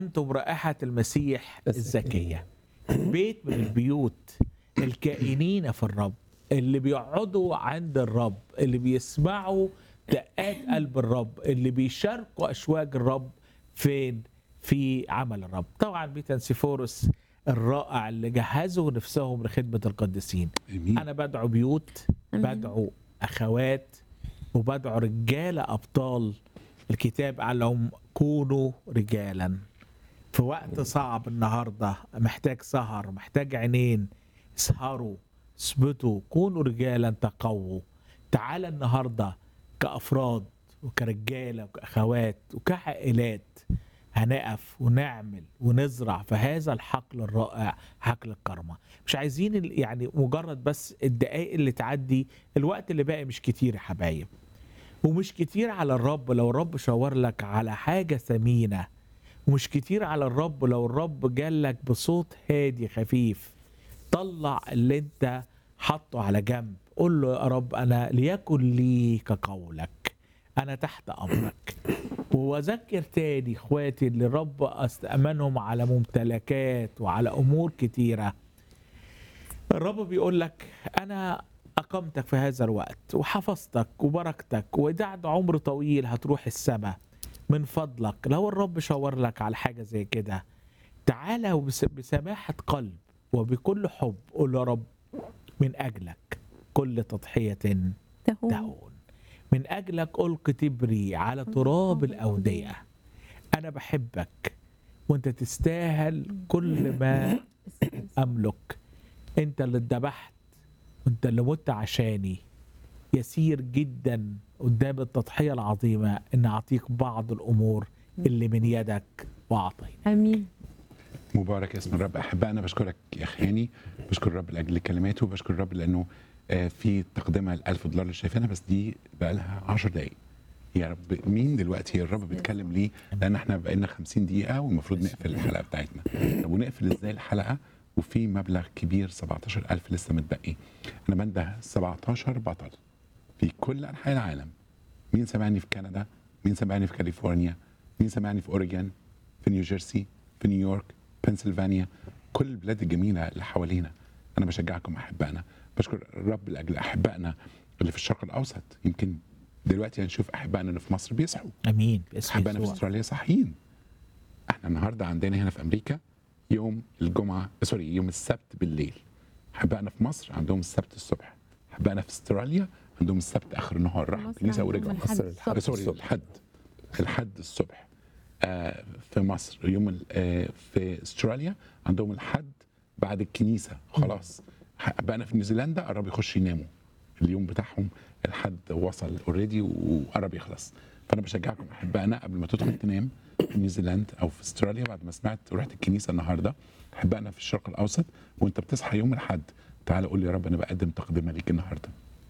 أنتم رائحة المسيح بس- الزكية بيت من البيوت الكائنين في الرب اللي بيقعدوا عند الرب اللي بيسمعوا دقات قلب الرب اللي بيشاركوا أشواق الرب فين في عمل الرب طبعا بيت انسيفورس الرائع اللي جهزوا نفسهم لخدمة القديسين امين انا بدعو بيوت أمين. بدعو اخوات وبدعو رجاله ابطال الكتاب قال لهم كونوا رجالا في وقت صعب النهارده محتاج سهر محتاج عينين اسهروا اثبتوا كونوا رجالا تقووا تعال النهارده كافراد وكرجاله وكاخوات وكعائلات هنقف ونعمل ونزرع في هذا الحقل الرائع حقل الكرمة مش عايزين ال- يعني مجرد بس الدقائق اللي تعدي الوقت اللي باقي مش كتير يا حبايب ومش كتير على الرب لو الرب شاور لك على حاجة ثمينة ومش كتير على الرب لو الرب جالك بصوت هادي خفيف طلع اللي انت حطه على جنب قول له يا رب انا ليكن لي كقولك انا تحت امرك واذكر تاني اخواتي اللي الرب استأمنهم على ممتلكات وعلى امور كتيره الرب بيقول لك انا اقمتك في هذا الوقت وحفظتك وبركتك ودعد عمر طويل هتروح السماء من فضلك لو الرب شاور لك على حاجه زي كده تعالى وبس- بسماحه قلب وبكل حب قول يا رب من اجلك كل تضحيه تهون دهون من أجلك ألقي تبري على تراب الأودية أنا بحبك وأنت تستاهل كل ما أملك أنت اللي اتذبحت وأنت اللي مت عشاني يسير جدا قدام التضحية العظيمة إن أعطيك بعض الأمور اللي من يدك وأعطيني امين مبارك اسم الرب احبائنا بشكرك يا اخي هاني بشكر الرب لاجل كلماته وبشكر الرب لانه آه، في تقدمه ال 1000 دولار اللي شايفينها بس دي بقى لها 10 دقائق يا رب مين دلوقتي الرب بيتكلم ليه؟ لان احنا بقى لنا 50 دقيقه والمفروض نقفل الحلقه بتاعتنا طب ونقفل ازاي الحلقه وفي مبلغ كبير 17000 لسه متبقي انا بنده 17 بطل في كل انحاء العالم مين سمعني في كندا مين سمعني في كاليفورنيا مين سمعني في اوريجون في نيوجيرسي في نيويورك بنسلفانيا كل البلاد الجميله اللي حوالينا انا بشجعكم احبائنا بشكر الرب لاجل احبائنا اللي في الشرق الاوسط يمكن دلوقتي هنشوف احبائنا اللي في مصر بيصحوا أمين باسم احبائنا في يسوع استراليا صاحيين احنا النهارده عندنا هنا في امريكا يوم الجمعه سوري يوم السبت بالليل احبائنا في مصر عندهم السبت الصبح احبائنا في استراليا عندهم السبت اخر النهار راحوا مصر الكنيسه عندهم ورجعوا الحد مصر الصبح. سوري الحد الحد الصبح آه في مصر يوم ال- آه في استراليا عندهم الحد بعد الكنيسه خلاص بقى في نيوزيلندا قرب يخش يناموا اليوم بتاعهم الحد وصل اوريدي وقرب يخلص فانا بشجعكم احبائنا قبل ما تدخل تنام في نيوزيلاند او في استراليا بعد ما سمعت ورحت الكنيسه النهارده احبائنا في الشرق الاوسط وانت بتصحى يوم الاحد تعالى قول لي يا رب انا بقدم تقدمه ليك النهارده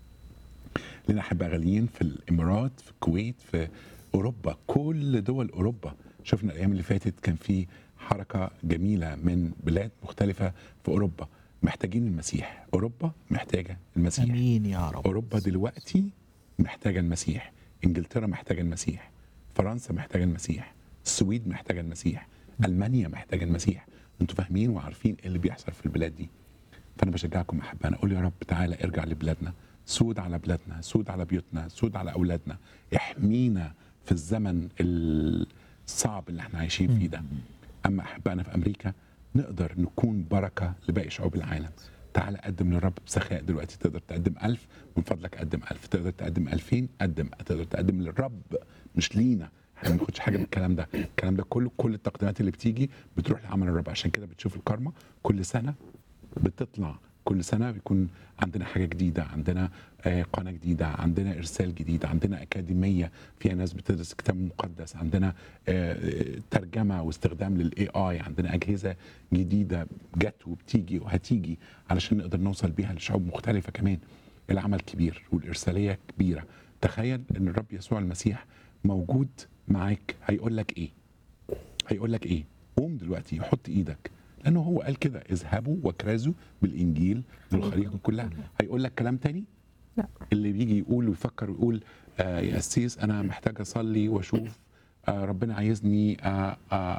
لنا احباء غاليين في الامارات في الكويت في اوروبا كل دول اوروبا شفنا الايام اللي فاتت كان في حركه جميله من بلاد مختلفه في اوروبا محتاجين المسيح اوروبا محتاجه المسيح أمين يا رب اوروبا دلوقتي محتاجه المسيح انجلترا محتاجه المسيح فرنسا محتاجه المسيح السويد محتاجه المسيح المانيا محتاجه المسيح انتوا فاهمين وعارفين ايه اللي بيحصل في البلاد دي فانا بشجعكم احبائنا قول يا رب تعالى ارجع لبلادنا سود على بلادنا سود على بيوتنا سود على اولادنا احمينا في الزمن الصعب اللي احنا عايشين فيه ده اما احبائنا في امريكا نقدر نكون بركه لباقي شعوب العالم تعالى قدم للرب بسخاء دلوقتي تقدر تقدم ألف من فضلك قدم ألف تقدر تقدم ألفين قدم تقدر تقدم للرب مش لينا احنا ما بناخدش حاجه من الكلام ده الكلام ده كله كل التقديمات اللي بتيجي بتروح لعمل الرب عشان كده بتشوف الكارما كل سنه بتطلع كل سنه بيكون عندنا حاجه جديده عندنا آه، قناه جديده عندنا ارسال جديد عندنا اكاديميه فيها ناس بتدرس الكتاب المقدس عندنا آه، ترجمه واستخدام للاي اي عندنا اجهزه جديده جت وبتيجي وهتيجي علشان نقدر نوصل بيها لشعوب مختلفه كمان العمل كبير والارساليه كبيره تخيل ان الرب يسوع المسيح موجود معاك هيقول لك ايه هيقول لك ايه قوم دلوقتي حط ايدك لانه هو قال كده اذهبوا واكرزوا بالانجيل للخليقه كلها هيقول لك كلام تاني لا. اللي بيجي يقول ويفكر ويقول آه يا قسيس انا محتاج اصلي واشوف آه ربنا عايزني آه آه